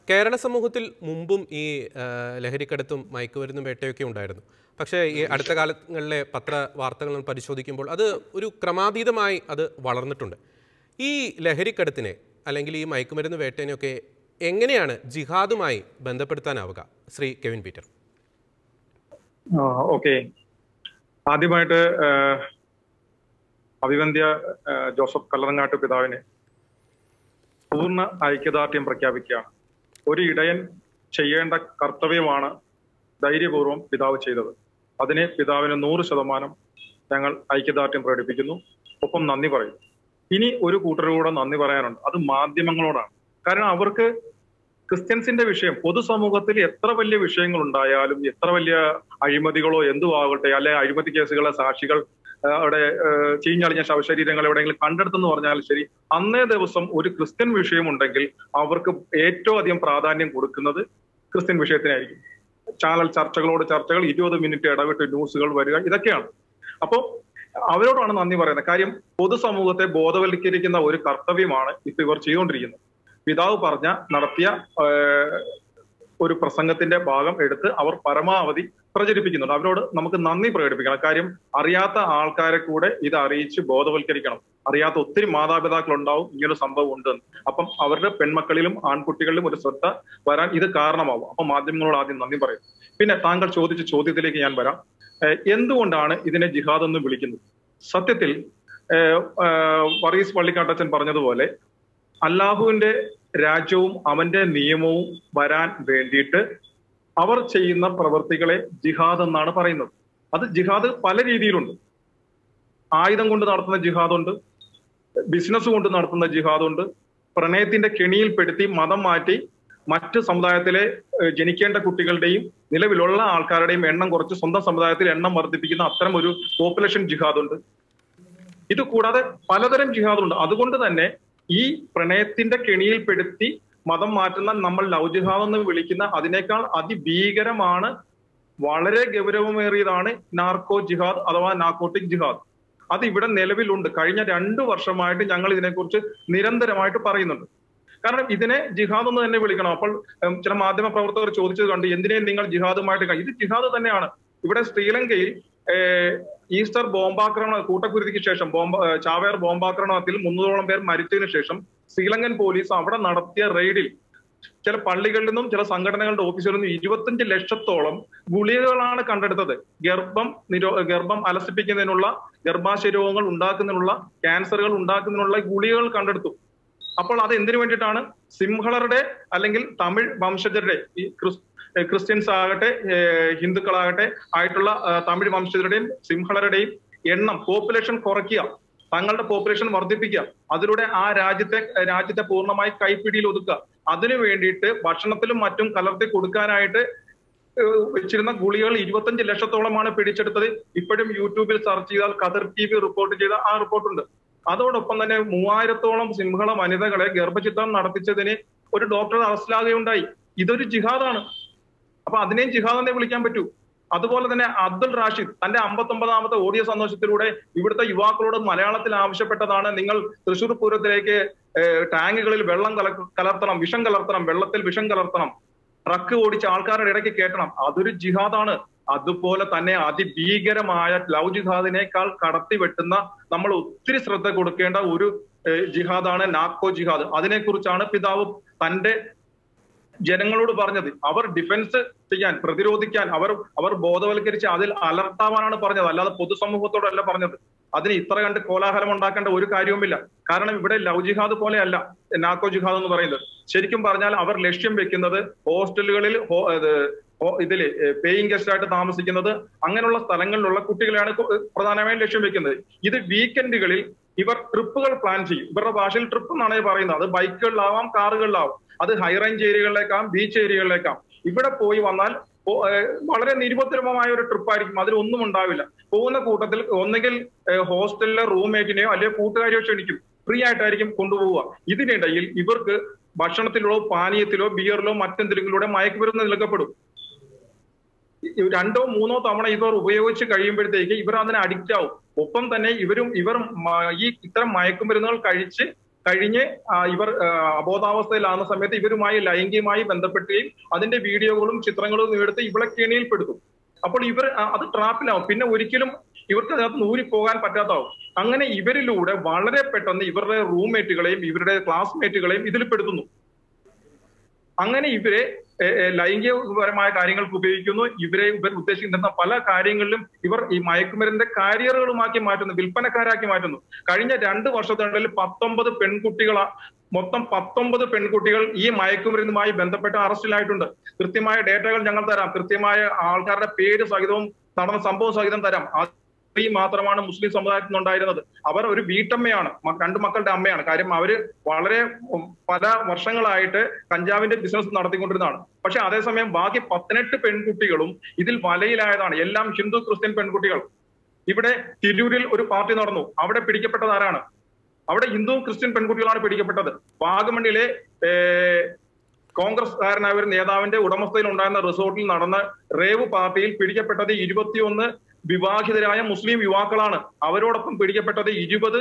കേരള സമൂഹത്തിൽ മുമ്പും ഈ ആ, ലഹരിക്കടത്തും മയക്കുമരുന്നും വേട്ടയൊക്കെ ഉണ്ടായിരുന്നു പക്ഷേ ഈ അടുത്ത കാലങ്ങളിലെ പത്ര വാർത്തകൾ നമ്മൾ പരിശോധിക്കുമ്പോൾ അത് ഒരു ക്രമാതീതമായി അത് വളർന്നിട്ടുണ്ട് ഈ ലഹരിക്കടത്തിനെ അല്ലെങ്കിൽ ഈ മയക്കുമരുന്ന് വേട്ടേനെയൊക്കെ എങ്ങനെയാണ് ജിഹാദുമായി ബന്ധപ്പെടുത്താനാവുക ശ്രീ കെവിൻ പീറ്റർ ഓക്കെ ആദ്യമായിട്ട് ആഹ്, അഭിവന്ദ്യ ആഹ്, ജോസഫ് കല്ലറങ്ങാട്ട് പിതാവിന് പൂർണ്ണ ഐക്യദാർഢ്യം പ്രഖ്യാപിക്കുകയാണ് ഒരു ഇടയൻ ചെയ്യേണ്ട കർത്തവ്യമാണ് ധൈര്യപൂർവ്വം പിതാവ് ചെയ്തത് അതിന് പിതാവിന് നൂറ് ശതമാനം ഞങ്ങൾ ഐക്യദാർഢ്യം പ്രകടിപ്പിക്കുന്നു ഒപ്പം നന്ദി പറയും ഇനി ഒരു കൂട്ടരോട് നന്ദി പറയാനുണ്ട് അത് മാധ്യമങ്ങളോടാണ് കാരണം അവർക്ക് ക്രിസ്ത്യൻസിന്റെ വിഷയം പൊതുസമൂഹത്തിൽ എത്ര വലിയ വിഷയങ്ങൾ ഉണ്ടായാലും എത്ര വലിയ അഴിമതികളോ എന്തും ആകട്ടെ അല്ലെ അഴിമതി കേസുകളെ സാക്ഷികൾ ആ, അവിടെ ആ, ചീഞ്ഞളിഞ്ഞ ശവശരീരങ്ങൾ എവിടെയെങ്കിലും കണ്ടെടുത്തെന്ന് പറഞ്ഞാൽ ശരി അന്നേ ദിവസം ഒരു ക്രിസ്ത്യൻ വിഷയം ഉണ്ടെങ്കിൽ അവർക്ക് ഏറ്റവും അധികം പ്രാധാന്യം കൊടുക്കുന്നത് ക്രിസ്ത്യൻ വിഷയത്തിനായിരിക്കും ചാനൽ ചർച്ചകളോട് ചർച്ചകൾ ഇരുപത് മിനിറ്റ് ഇടവിട്ട് ന്യൂസുകൾ വരിക ഇതൊക്കെയാണ് അപ്പോ അവരോടാണ് നന്ദി പറയുന്നത് കാര്യം പൊതുസമൂഹത്തെ ബോധവൽക്കരിക്കുന്ന ഒരു കർത്തവ്യമാണ് ഇപ്പൊ ഇവർ ചെയ്തുകൊണ്ടിരിക്കുന്നത് പിതാവ് പറഞ്ഞ നടത്തിയ ഏഹ്, ഒരു പ്രസംഗത്തിന്റെ ഭാഗം എടുത്ത് അവർ പരമാവധി പ്രചരിപ്പിക്കുന്നുണ്ട് അവരോട് നമുക്ക് നന്ദി പ്രകടിപ്പിക്കണം കാര്യം അറിയാത്ത ആൾക്കാരെ കൂടെ ഇത് അറിയിച്ച് ബോധവൽക്കരിക്കണം അറിയാത്ത ഒത്തിരി മാതാപിതാക്കൾ ഉണ്ടാവും ഇങ്ങനൊരു സംഭവം ഉണ്ട് എന്ന്. അപ്പം അവരുടെ പെൺമക്കളിലും ആൺകുട്ടികളിലും ഒരു ശ്രദ്ധ വരാൻ ഇത് കാരണമാവും അപ്പൊ മാധ്യമങ്ങളോട് ആദ്യം നന്ദി പറയും പിന്നെ താങ്കൾ ചോദിച്ച ചോദ്യത്തിലേക്ക് ഞാൻ വരാം ഏഹ്, എന്തുകൊണ്ടാണ് ഇതിനെ ജിഹാദ് എന്ന് വിളിക്കുന്നത് സത്യത്തിൽ ഏഹ്, ഏഹ്, വർഗീസ് പള്ളിക്കാട്ടച്ചൻ പറഞ്ഞതുപോലെ അല്ലാഹുവിന്റെ രാജ്യവും അവന്റെ നിയമവും വരാൻ വേണ്ടിയിട്ട് അവർ ചെയ്യുന്ന പ്രവൃത്തികളെ ജിഹാദ് എന്നാണ് പറയുന്നത് അത് ജിഹാദ് പല രീതിയിലുണ്ട് ആയുധം കൊണ്ട് നടത്തുന്ന ജിഹാദുണ്ട് ബിസിനസ് കൊണ്ട് നടത്തുന്ന ജിഹാദുണ്ട് പ്രണയത്തിന്റെ കെണിയിൽപ്പെടുത്തി മതം മാറ്റി മറ്റ് സമുദായത്തിലെ ഏഹ്, ജനിക്കേണ്ട കുട്ടികളുടെയും നിലവിലുള്ള ആൾക്കാരുടെയും എണ്ണം കുറച്ച് സ്വന്തം സമുദായത്തിൽ എണ്ണം വർദ്ധിപ്പിക്കുന്ന അത്തരം ഒരു പോപ്പുലേഷൻ ജിഹാദുണ്ട് ഇത് കൂടാതെ പലതരം ജിഹാദുണ്ട് അതുകൊണ്ട് തന്നെ ഈ പ്രണയത്തിന്റെ കെണിയിൽപ്പെടുത്തി മതം മാറ്റുന്ന നമ്മൾ ലവ് ജിഹാദ് എന്ന് വിളിക്കുന്ന അതിനേക്കാൾ അതിഭീകരമാണ് വളരെ ഗൗരവമേറിയതാണ് നാർക്കോ ജിഹാദ് അഥവാ നാർക്കോട്ടിക് ജിഹാദ് അത് ഇവിടെ നിലവിലുണ്ട് കഴിഞ്ഞ രണ്ടു വർഷമായിട്ട് ഞങ്ങൾ ഇതിനെക്കുറിച്ച് നിരന്തരമായിട്ട് പറയുന്നുണ്ട് കാരണം ഇതിനെ ജിഹാദ് എന്ന് തന്നെ വിളിക്കണം അപ്പോൾ ഉം, ചില മാധ്യമ പ്രവർത്തകർ ചോദിച്ചത് കണ്ട് എന്തിനേയും നിങ്ങൾ ജിഹാദുമായിട്ട് ക- ഇത് ജിഹാദ് തന്നെയാണ് ഇവിടെ ശ്രീലങ്കയിൽ ഏഹ്, ഈസ്റ്റർ ബോംബാക്രമണ കൂട്ടക്കുരുതിക്ക് ശേഷം ബോംബ ഏഹ്, ചാവേർ ബോംബാക്രമണത്തിൽ മുന്നൂറോളം പേർ മരിച്ചതിന് ശേഷം ശ്രീലങ്കൻ പോലീസ് അവിടെ നടത്തിയ റെയ്ഡിൽ ചില പള്ളികളിൽ നിന്നും ചില സംഘടനകളുടെ ഓഫീസുകളിൽ നിന്നും ഇരുപത്തഞ്ച് ലക്ഷത്തോളം ഗുളികകളാണ് കണ്ടെടുത്തത് ഗർഭം നിരോ ഗർഭം അലസിപ്പിക്കുന്നതിനുള്ള ഗർഭാശയ രോഗങ്ങൾ ഉണ്ടാക്കുന്നതിനുള്ള ക്യാൻസറുകൾ ഉണ്ടാക്കുന്നതിനുള്ള ഗുളികകൾ കണ്ടെടുത്തു അപ്പോൾ അത് എന്തിനു വേണ്ടിയിട്ടാണ് സിംഹളരുടെ അല്ലെങ്കിൽ തമിഴ് വംശജരുടെ ഈ ക്രിസ് ഏഹ് ക്രിസ്ത്യൻസ് ആകട്ടെ ഏഹ് ഹിന്ദുക്കളാകട്ടെ ആയിട്ടുള്ള ആ, തമിഴ് വംശജരുടെയും സിംഹളരുടെയും എണ്ണം പോപ്പുലേഷൻ കുറയ്ക്കുക തങ്ങളുടെ പോപ്പുലേഷൻ വർദ്ധിപ്പിക്കുക അതിലൂടെ ആ രാജ്യത്തെ രാജ്യത്തെ പൂർണ്ണമായി കൈപ്പിടിയിൽ ഒതുക്കുക അതിനു വേണ്ടിയിട്ട് ഭക്ഷണത്തിലും മറ്റും കലർത്തി കൊടുക്കാനായിട്ട് ഏഹ് വെച്ചിരുന്ന ഗുളികൾ ഇരുപത്തഞ്ച് ലക്ഷത്തോളമാണ് പിടിച്ചെടുത്തത് ഇപ്പോഴും യൂട്യൂബിൽ സെർച്ച് ചെയ്താൽ കതിർ ടി വി റിപ്പോർട്ട് ചെയ്ത ആ റിപ്പോർട്ടുണ്ട് അതോടൊപ്പം തന്നെ മൂവായിരത്തോളം സിംഹള വനിതകളെ ഗർഭചിത്രം നടത്തിച്ചതിന് ഒരു ഡോക്ടർ അറസ്റ്റിലാകുകയുണ്ടായി ഇതൊരു ജിഹാദാണ് അപ്പൊ അതിനെയും ജിഹാദ് എന്നേ വിളിക്കാൻ പറ്റൂ അതുപോലെ തന്നെ അബ്ദുൾ റാഷിദ് തന്റെ അമ്പത്തൊമ്പതാമത്തെ ഓഡിയോ സന്ദേശത്തിലൂടെ ഇവിടുത്തെ യുവാക്കളോട് മലയാളത്തിൽ ആവശ്യപ്പെട്ടതാണ് നിങ്ങൾ തൃശൂർ പൂരത്തിലേക്ക് ഏഹ്, ടാങ്കുകളിൽ വെള്ളം കല കലർത്തണം വിഷം കലർത്തണം വെള്ളത്തിൽ വിഷം കലർത്തണം ട്രക്ക് ഓടിച്ച ആൾക്കാരുടെ ഇടയ്ക്ക് കേട്ടണം അതൊരു ജിഹാദാണ് അതുപോലെ തന്നെ അതിഭീകരമായ ലവ് ജിഹാദിനേക്കാൾ കടത്തി വെട്ടുന്ന നമ്മൾ ഒത്തിരി ശ്രദ്ധ കൊടുക്കേണ്ട ഒരു ഏഹ്, ജിഹാദാണ് നാക്കോ ജിഹാദ് അതിനെക്കുറിച്ചാണ് പിതാവ് തന്റെ ജനങ്ങളോട് പറഞ്ഞത് അവർ ഡിഫൻസ് ചെയ്യാൻ പ്രതിരോധിക്കാൻ അവർ അവർ ബോധവൽക്കരിച്ച് അതിൽ അലർട്ടാവാനാണ് പറഞ്ഞത് അല്ലാതെ പൊതുസമൂഹത്തോടല്ല പറഞ്ഞത് അതിന് ഇത്ര കണ്ട് കോലാഹലം ഉണ്ടാക്കേണ്ട ഒരു കാര്യവുമില്ല കാരണം ഇവിടെ ലവ് ജിഹാദ് പോലെയല്ല നാക്കോ ജിഹാദ് എന്ന് പറയുന്നത് ശരിക്കും പറഞ്ഞാൽ അവർ ലക്ഷ്യം വെക്കുന്നത് ഹോസ്റ്റലുകളിൽ ഹോ- ഇത് ഹോ- ഇതില് പേയിങ് ഗസ്റ്റ് ആയിട്ട് താമസിക്കുന്നത് അങ്ങനെയുള്ള സ്ഥലങ്ങളിലുള്ള കുട്ടികളെയാണ് കു- പ്രധാനമായും ലക്ഷ്യം വെക്കുന്നത് ഇത് വീക്കെൻഡുകളിൽ ഇവർ ട്രിപ്പുകൾ പ്ലാൻ ചെയ്യും ഇവരുടെ ഭാഷയിൽ ട്രിപ്പ് എന്നാണ് ഈ പറയുന്നത് അത് ബൈക്കുകളിലാവാം കാറുകളിലാവാം അത് ഹൈ റേഞ്ച് ഏരിയകളിലേക്കാം ബീച്ച് ഏരിയകളിലേക്കാം ഇവിടെ പോയി വന്നാൽ ഓ- ഏഹ് വളരെ നിരുപദ്രവമായ ഒരു ട്രിപ്പ് ആയിരിക്കും അതിലൊന്നും ഉണ്ടാവില്ല പോകുന്ന കൂട്ടത്തിൽ ഒന്നുകിൽ ഏഹ് ഹോസ്റ്റലിലെ റൂംമേറ്റിനെയോ അല്ലെങ്കിൽ കൂട്ടുകാരെയോ ക്ഷണിക്കും ഫ്രീ ആയിട്ടായിരിക്കും കൊണ്ടുപോവുക ഇതിനിടയിൽ ഇവർക്ക് ഭക്ഷണത്തിലോ പാനീയത്തിലോ ബിയറിലോ മറ്റെന്തെങ്കിലൂടെ മയക്കുമരുന്ന് നൽകപ്പെടും ഈ രണ്ടോ മൂന്നോ തവണ ഇവർ ഉപയോഗിച്ച് കഴിയുമ്പോഴത്തേക്ക് ഇവർ അതിന് അഡിക്റ്റ് ആവും ഒപ്പം തന്നെ ഇവരും ഇവർ മ- ഈ ഇത്തരം മയക്കുമരുന്നുകൾ കഴിച്ച് കഴിഞ്ഞ് ആ, ഇവർ ആ, അബോധാവസ്ഥയിലാകുന്ന സമയത്ത് ഇവരുമായി ലൈംഗികമായി ബന്ധപ്പെടുകയും അതിന്റെ വീഡിയോകളും ചിത്രങ്ങളും എടുത്ത് ഇവളെ കെണിയിൽപ്പെടുത്തും അപ്പോൾ ഇവർ ആ, അത് ട്രാപ്പിലാവും പിന്നെ ഒരിക്കലും ഇവർക്ക് അതിനകത്ത് നൂരി പോകാൻ പറ്റാത്താവും അങ്ങനെ ഇവരിലൂടെ വളരെ പെട്ടെന്ന് ഇവരുടെ റൂംമേറ്റുകളെയും ഇവരുടെ ക്ലാസ്മേറ്റുകളെയും ഇതിൽ പെടുത്തുന്നു അങ്ങനെ ഇവരെ ഏ, ഏ, ലൈംഗികപരമായ കാര്യങ്ങൾക്ക് ഉപയോഗിക്കുന്നു ഇവരെ ഇവർ ഉദ്ദേശിക്കുന്ന പല കാര്യങ്ങളിലും ഇവർ ഈ മയക്കുമരുന്നിന്റെ കാരിയറുകളുമാക്കി മാറ്റുന്നു വിൽപ്പനക്കാരാക്കി മാറ്റുന്നു കഴിഞ്ഞ രണ്ട് വർഷത്തിനിടയിൽ പത്തൊമ്പത് പെൺകുട്ടികളാ മൊത്തം പത്തൊമ്പത് പെൺകുട്ടികൾ ഈ മയക്കുമരുന്നുമായി ബന്ധപ്പെട്ട് അറസ്റ്റിലായിട്ടുണ്ട് കൃത്യമായ ഡേറ്റകൾ ഞങ്ങൾ തരാം കൃത്യമായ ആൾക്കാരുടെ പേര് സഹിതവും നടന്ന സംഭവം സഹിതം തരാം ആ സ്ത്രീ മാത്രമാണ് മുസ്ലിം സമുദായത്തിൽ നിന്നുണ്ടായിരുന്നത് അവർ ഒരു വീട്ടമ്മയാണ് മ- രണ്ട് മക്കളുടെ അമ്മയാണ് കാര്യം അവര് വളരെ ഉം, പല വർഷങ്ങളായിട്ട് കഞ്ചാവിന്റെ ബിസിനസ് നടത്തിക്കൊണ്ടിരുന്നതാണ് പക്ഷെ അതേസമയം ബാക്കി പതിനെട്ട് പെൺകുട്ടികളും ഇതിൽ വലയിലായതാണ് എല്ലാം ഹിന്ദു ക്രിസ്ത്യൻ പെൺകുട്ടികൾ ഇവിടെ തിരൂരിൽ ഒരു പാർട്ടി നടന്നു അവിടെ പിടിക്കപ്പെട്ടത് ആരാണ് അവിടെ ഹിന്ദു ക്രിസ്ത്യൻ പെൺകുട്ടികളാണ് പിടിക്കപ്പെട്ടത് വാഗമണ്ണിലെ ഏർ, കോൺഗ്രസ്കാരനായ ഒരു നേതാവിന്റെ ഉടമസ്ഥയിൽ ഉണ്ടായിരുന്ന റിസോർട്ടിൽ നടന്ന റേവ് പാർട്ടിയിൽ പിടിക്കപ്പെട്ടത് ഇരുപത്തിയൊന്ന് വിവാഹിതരായ മുസ്ലിം യുവാക്കളാണ് അവരോടൊപ്പം പിടിക്കപ്പെട്ടത് ഇരുപത്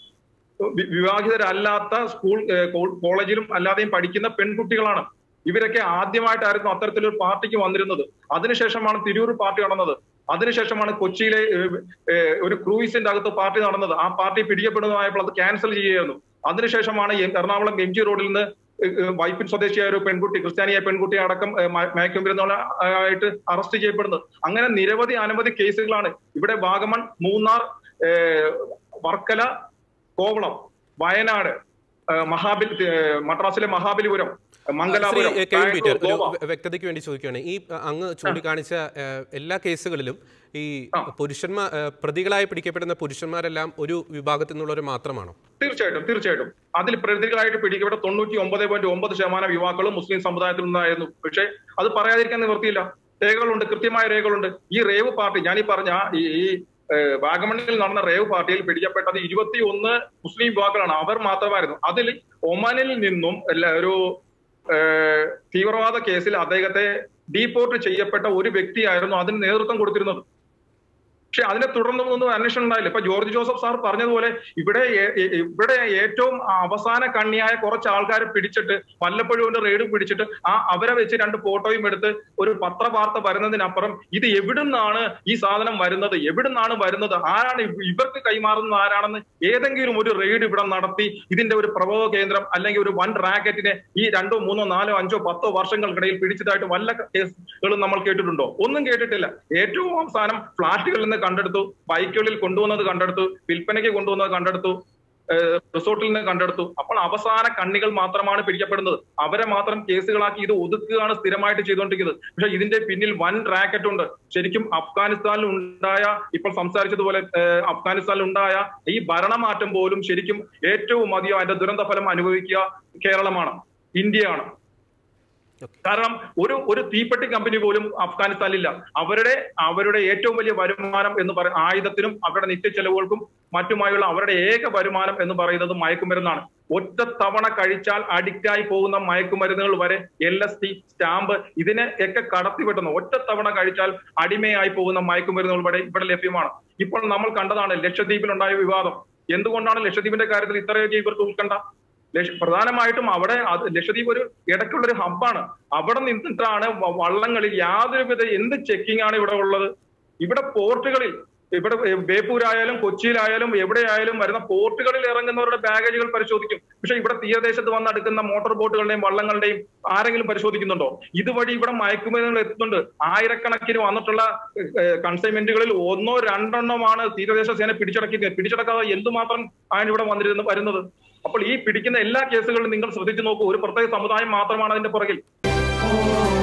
വി- വിവാഹിതരല്ലാത്ത സ്കൂൾ ഏർ, കോ- കോളേജിലും അല്ലാതെയും പഠിക്കുന്ന പെൺകുട്ടികളാണ് ഇവരൊക്കെ ആദ്യമായിട്ടായിരുന്നു അത്തരത്തിലൊരു പാർട്ടിക്ക് വന്നിരുന്നത് അതിനുശേഷമാണ് തിരൂർ പാർട്ടി നടന്നത് അതിനുശേഷമാണ് കൊച്ചിയിലെ ഏർ, ഏർ, ഒരു ക്രൂയിസിന്റെ അകത്ത് പാർട്ടി നടന്നത് ആ പാർട്ടി പിടിക്കപ്പെടുന്നതായപ്പോൾ അത് ക്യാൻസൽ ചെയ്യുകയായിരുന്നു അതിനുശേഷമാണ് എം- എറണാകുളം എം ജി റോഡിൽ നിന്ന് ഏർ, ഏർ, വൈപ്പിൻ സ്വദേശിയായ ഒരു പെൺകുട്ടി ക്രിസ്ത്യാനിയായ പെൺകുട്ടി അടക്കം ഏർ, മ- മയക്കുമരുന്നുള്ള ആയിട്ട് അറസ്റ്റ് ചെയ്യപ്പെടുന്നത് അങ്ങനെ നിരവധി അനവധി കേസുകളാണ് ഇവിടെ വാഗമൺ മൂന്നാർ ഏർ, വർക്കല കോവളം വയനാട് ഏർ, മഹാബലി ഏർ, മദ്രാസിലെ മഹാബലിപുരം ശ്രീ മംഗലാപുരം എ, കെവിൻ പീറ്റർ ഒരു ഗോവ. വ്യ- വ്യക്തതയ്ക്ക് വേണ്ടി ചോദിക്കുകയാണ് ഈ അ, അങ്ങ് ചൂണ്ടിക്കാണിച്ച ഏ, എല്ലാ കേസുകളിലും ഈ പുരുഷന്മാർ ഏ, പ്രതികളായി പിടിക്കപ്പെടുന്ന പുരുഷന്മാരെല്ലാം ഒരു വിഭാഗത്തിൽ നിന്നുള്ളവർ മാത്രമാണോ തീർച്ചയായിട്ടും തീർച്ചയായിട്ടും അതിൽ പ്രതികളായിട്ട് പിടിക്കപ്പെട്ട തൊണ്ണൂറ്റി ഒമ്പത് പോയിന്റ് ഒമ്പത് ശതമാനം യുവാക്കളും മുസ്ലിം സമുദായത്തിൽ നിന്നായിരുന്നു പക്ഷേ അത് പറയാതിരിക്കാൻ നിവൃത്തിയില്ല രേഖകളുണ്ട് കൃത്യമായ രേഖകളുണ്ട് ഈ റേവ് പാർട്ടി ഞാൻ ഈ പറഞ്ഞ ഈ ഈ, ഏഹ്, വാഗമണ്ണിൽ നടന്ന റേവ് പാർട്ടിയിൽ പിടിക്കപ്പെട്ടത് ഇരുപത്തി ഒന്ന് മുസ്ലിം യുവാക്കളാണ് അവർ മാത്രമായിരുന്നു അതിൽ ഒമാനിൽ നിന്നും എല്ലാ- ഒരു ഏഹ്, തീവ്രവാദ കേസിൽ അദ്ദേഹത്തെ ഡീപോർട്ട് ചെയ്യപ്പെട്ട ഒരു വ്യക്തിയായിരുന്നു അതിന് നേതൃത്വം കൊടുത്തിരുന്നത് പക്ഷെ അതിനെ തുടർന്നൊന്നും അന്വേഷണം ഉണ്ടായില്ല ഇപ്പൊ ജോർജ് ജോസഫ് സാർ പറഞ്ഞതുപോലെ ഇവിടെ ഏ- ഏ- ഇവിടെ ഏറ്റവും അവസാന കണ്ണിയായ കുറച്ച് ആൾക്കാരെ പിടിച്ചിട്ട് വല്ലപ്പോഴും കൊണ്ട് റെയ്ഡ് പിടിച്ചിട്ട് ആ അവരെ വെച്ച് രണ്ട് ഫോട്ടോയും എടുത്ത് ഒരു പത്രവാർത്ത വരുന്നതിനപ്പുറം ഇത് എവിടുന്നാണ് ഈ സാധനം വരുന്നത് എവിടുന്നാണ് വരുന്നത് ആരാണ് ഇവ- ഇവർക്ക് കൈമാറുന്നത് ആരാണെന്ന് ഏതെങ്കിലും ഒരു റെയ്ഡ് ഇവിടെ നടത്തി ഇതിന്റെ ഒരു പ്രഭവ കേന്ദ്രം അല്ലെങ്കിൽ ഒരു വൻ റാക്കറ്റിനെ ഈ രണ്ടോ മൂന്നോ നാലോ അഞ്ചോ പത്തോ വർഷങ്ങൾക്കിടയിൽ പിടിച്ചതായിട്ട് വല്ല കേസുകളും നമ്മൾ കേട്ടിട്ടുണ്ടോ ഒന്നും കേട്ടിട്ടില്ല ഏറ്റവും അവസാനം ഫ്ളാറ്റുകളിൽ നിന്ന് കണ്ടെടുത്തു ബൈക്കുകളിൽ കൊണ്ടുവന്നത് കണ്ടെടുത്തു വിൽപ്പനയ്ക്ക് കൊണ്ടുവന്നത് കണ്ടെടുത്തു ഏഹ് റിസോർട്ടിൽ നിന്ന് കണ്ടെടുത്തു അപ്പോൾ അവസാന കണ്ണികൾ മാത്രമാണ് പിടിക്കപ്പെടുന്നത് അവരെ മാത്രം കേസുകളാക്കി ഇത് ഒതുക്കുകയാണ് സ്ഥിരമായിട്ട് ചെയ്തുകൊണ്ടിരിക്കുന്നത് പക്ഷെ ഇതിന്റെ പിന്നിൽ വൻ റാക്കറ്റ് ഉണ്ട് ശരിക്കും അഫ്ഗാനിസ്ഥാനിൽ ഉണ്ടായ ഇപ്പോൾ സംസാരിച്ചതുപോലെ ഏഹ് അഫ്ഗാനിസ്ഥാനിൽ ഉണ്ടായ ഈ ഭരണമാറ്റം പോലും ശരിക്കും ഏറ്റവും അധികം അതിന്റെ ദുരന്ത ഫലം അനുഭവിക്കുക കേരളമാണ് ഇന്ത്യയാണ് കാരണം ഒരു ഒരു തീപ്പെട്ടി കമ്പനി പോലും അഫ്ഗാനിസ്ഥാനിലില്ല അവരുടെ അവരുടെ ഏറ്റവും വലിയ വരുമാനം എന്ന് പറയുന്ന ആയുധത്തിനും അവരുടെ നിത്യച്ചെലവുകൾക്കും മറ്റുമായുള്ള അവരുടെ ഏക വരുമാനം എന്ന് പറയുന്നത് മയക്കുമരുന്നാണ് ഒറ്റ തവണ കഴിച്ചാൽ അഡിക്റ്റായി പോകുന്ന മയക്കുമരുന്നുകൾ വരെ എൽ എസ് ടി സ്റ്റാമ്പ് ഇതിനെ ഒക്കെ കടത്തിവിട്ടുന്നു ഒറ്റ തവണ കഴിച്ചാൽ അടിമയായി പോകുന്ന മയക്കുമരുന്നുകൾ വരെ ഇവിടെ ലഭ്യമാണ് ഇപ്പോൾ നമ്മൾ കണ്ടതാണ് ലക്ഷദ്വീപിലുണ്ടായ വിവാദം എന്തുകൊണ്ടാണ് ലക്ഷദ്വീപിന്റെ കാര്യത്തിൽ ഇത്രയൊക്കെ ഇവർക്ക് ഉത്കണ്ഠ ലക്ഷ- പ്രധാനമായിട്ടും അവിടെ അത് ലക്ഷദ്വീപ് ഒരു ഇടയ്ക്കുള്ള ഒരു ഹബ്ബാണ് അവിടെ നിന്നിട്ടാണ് വ- വള്ളങ്ങളിൽ യാതൊരുവിധ എന്ത് ചെക്കിംഗ് ആണ് ഇവിടെ ഉള്ളത് ഇവിടെ പോർട്ടുകളിൽ ഇവിടെ ബേപ്പൂരായാലും കൊച്ചിയിലായാലും എവിടെയായാലും വരുന്ന പോർട്ടുകളിൽ ഇറങ്ങുന്നവരുടെ ബാഗേജുകൾ പരിശോധിക്കും പക്ഷെ ഇവിടെ തീരദേശത്ത് വന്നെടുക്കുന്ന മോട്ടോർ ബോട്ടുകളുടെയും വള്ളങ്ങളുടെയും ആരെങ്കിലും പരിശോധിക്കുന്നുണ്ടോ ഇതുവഴി ഇവിടെ മയക്കുമരുന്നുകൾ എത്തുന്നുണ്ട് ആയിരക്കണക്കിന് വന്നിട്ടുള്ള കൺസൈൻമെന്റുകളിൽ ഒന്നോ രണ്ടെണ്ണമാണ് തീരദേശ സേന പിടിച്ചടക്കിയത് പിടിച്ചടക്കാതെ എന്തുമാത്രം ആണ് ഇവിടെ വന്നിരുന്നു വരുന്നത് അപ്പോൾ ഈ പിടിക്കുന്ന എല്ലാ കേസുകളിലും നിങ്ങൾ ശ്രദ്ധിച്ചു നോക്കൂ ഒരു പ്രത്യേക സമുദായം മാത്രമാണ് അതിന്റെ പുറകിൽ